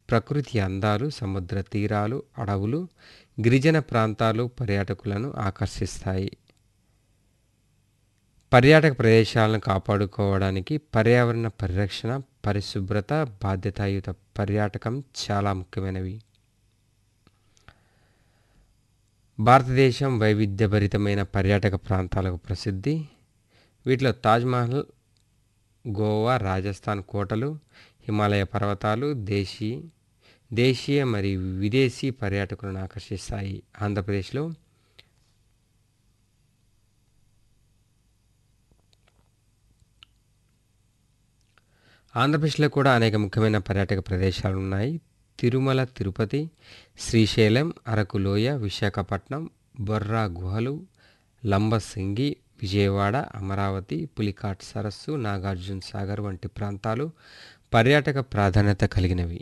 ప్రకృతి అందాలు సముద్ర తీరాలు అడవులు గిరిజన ప్రాంతాలు పర్యాటకులను ఆకర్షిస్తాయి పర్యాటక ప్రదేశాలను కాపాడుకోవడానికి పర్యావరణ పరిరక్షణ పరిశుభ్రత బాధ్యతాయుత పర్యాటకం చాలా ముఖ్యమైనవి భారతదేశం వైవిధ్యభరితమైన పర్యాటక ప్రాంతాలకు ప్రసిద్ధి వీటిలో తాజ్మహల్ గోవా రాజస్థాన్ కోటలు హిమాలయ పర్వతాలు దేశీ దేశీయ మరియు విదేశీ పర్యాటకులను ఆకర్షిస్తాయి ఆంధ్రప్రదేశ్లో ఆంధ్రప్రదేశ్లో కూడా అనేక ముఖ్యమైన పర్యాటక ప్రదేశాలు ఉన్నాయి తిరుమల తిరుపతి శ్రీశైలం అరకు లోయ విశాఖపట్నం బొర్రా గుహలు లంబసింగి విజయవాడ అమరావతి పులికాట్ సరస్సు నాగార్జున సాగర్ వంటి ప్రాంతాలు పర్యాటక ప్రాధాన్యత కలిగినవి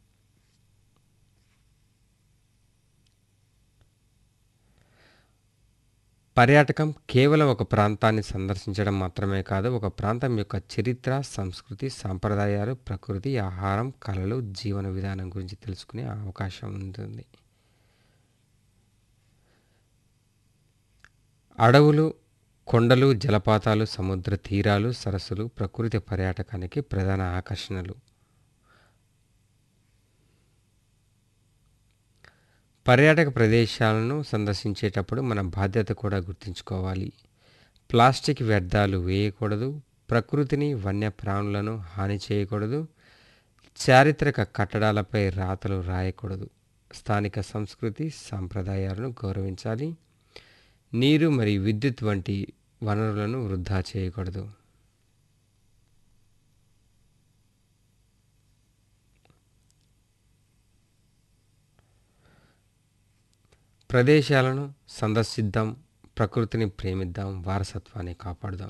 పర్యాటకం కేవలం ఒక ప్రాంతాన్ని సందర్శించడం మాత్రమే కాదు ఒక ప్రాంతం యొక్క చరిత్ర సంస్కృతి సాంప్రదాయాలు ప్రకృతి ఆహారం కళలు జీవన విధానం గురించి తెలుసుకునే అవకాశం ఉంటుంది అడవులు కొండలు జలపాతాలు సముద్ర తీరాలు సరస్సులు ప్రకృతి పర్యాటకానికి ప్రధాన ఆకర్షణలు పర్యాటక ప్రదేశాలను సందర్శించేటప్పుడు మన బాధ్యత కూడా గుర్తుంచుకోవాలి ప్లాస్టిక్ వ్యర్థాలు వేయకూడదు ప్రకృతిని వన్యప్రాణులను హాని చేయకూడదు చారిత్రక కట్టడాలపై రాతలు రాయకూడదు స్థానిక సంస్కృతి సాంప్రదాయాలను గౌరవించాలి నీరు మరియు విద్యుత్ వంటి వనరులను వృధా చేయకూడదు ప్రదేశాలను సందర్శిద్దాం ప్రకృతిని ప్రేమిద్దాం వారసత్వాన్ని కాపాడుదాం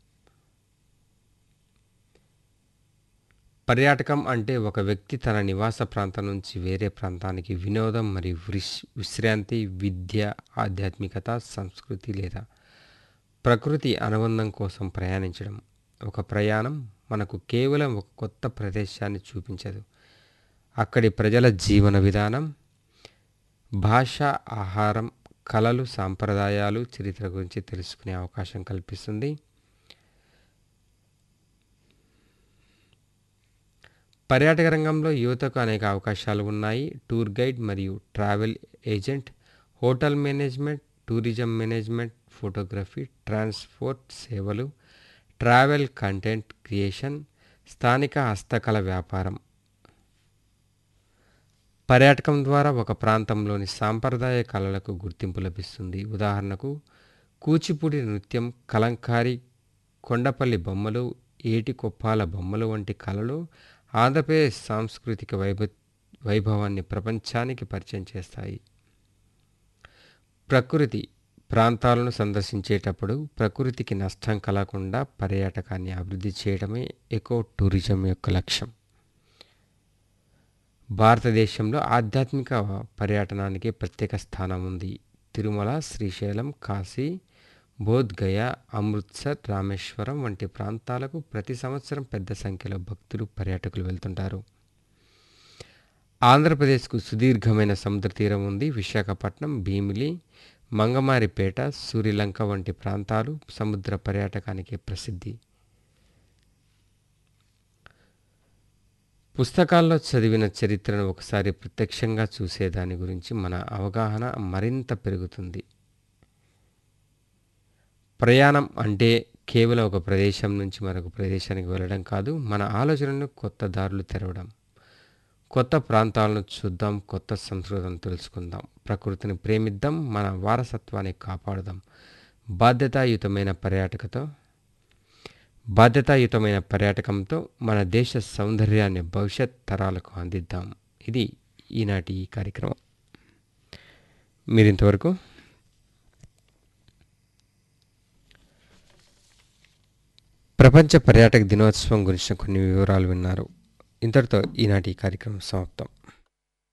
పర్యాటకం అంటే ఒక వ్యక్తి తన నివాస ప్రాంతం నుంచి వేరే ప్రాంతానికి వినోదం మరియు విశ్ విశ్రాంతి విద్య ఆధ్యాత్మికత సంస్కృతి లేదా ప్రకృతి అనుబంధం కోసం ప్రయాణించడం ఒక ప్రయాణం మనకు కేవలం ఒక కొత్త ప్రదేశాన్ని చూపించదు అక్కడి ప్రజల జీవన విధానం భాష ఆహారం కళలు సాంప్రదాయాలు చరిత్ర గురించి తెలుసుకునే అవకాశం కల్పిస్తుంది పర్యాటక రంగంలో యువతకు అనేక అవకాశాలు ఉన్నాయి టూర్ గైడ్ మరియు travel agent hotel management tourism management photography transport సేవలు ట్రావెల్ కంటెంట్ క్రియేషన్ స్థానిక హస్తకళ వ్యాపారం పర్యాటకం ద్వారా ఒక ప్రాంతంలోని సాంప్రదాయ కళలకు గుర్తింపు లభిస్తుంది ఉదాహరణకు కూచిపూడి నృత్యం కలంకారీ కొండపల్లి బొమ్మలు ఏటి కొప్పాల బొమ్మలు వంటి కళలు ఆంధ్రప్రదేశ్ సాంస్కృతిక వైభ వైభవాన్ని ప్రపంచానికి పరిచయం చేస్తాయి ప్రకృతి ప్రాంతాలను సందర్శించేటప్పుడు ప్రకృతికి నష్టం కలగకుండా పర్యాటకాన్ని అభివృద్ధి చేయడమే ఎకో టూరిజం యొక్క లక్ష్యం భారతదేశంలో ఆధ్యాత్మిక పర్యటనానికి ప్రత్యేక స్థానం ఉంది తిరుమల శ్రీశైలం కాశీ బోధ్గయ అమృత్సర్ రామేశ్వరం వంటి ప్రాంతాలకు ప్రతి సంవత్సరం పెద్ద సంఖ్యలో భక్తులు పర్యాటకులు వెళ్తుంటారు ఆంధ్రప్రదేశ్కు సుదీర్ఘమైన సముద్ర తీరం ఉంది విశాఖపట్నం భీమిలి మంగమారిపేట సూర్యలంక వంటి ప్రాంతాలు సముద్ర పర్యాటకానికి ప్రసిద్ధి పుస్తకాల్లో చదివిన చరిత్రను ఒకసారి ప్రత్యక్షంగా చూసే దాని గురించి మన అవగాహన మరింత పెరుగుతుంది ప్రయాణం అంటే కేవలం ఒక ప్రదేశం నుంచి మరొక ప్రదేశానికి వెళ్ళడం కాదు మన ఆలోచనలను కొత్త దారులు తెరవడం కొత్త ప్రాంతాలను చూద్దాం కొత్త సంస్కృతిని తెలుసుకుందాం ప్రకృతిని ప్రేమిద్దాం మన వారసత్వాన్ని కాపాడుదాం బాధ్యతాయుతమైన పర్యాటకతో బాధ్యతాయుతమైన పర్యాటకంతో మన దేశ సౌందర్యాన్ని భవిష్యత్ తరాలకు అందిద్దాం ఇది ఈనాటి ఈ కార్యక్రమం మీరు ఇంతవరకు ప్రపంచ పర్యాటక దినోత్సవం గురించిన కొన్ని వివరాలు విన్నారు ఇంతటితో ఈనాటి ఈ కార్యక్రమం సమాప్తం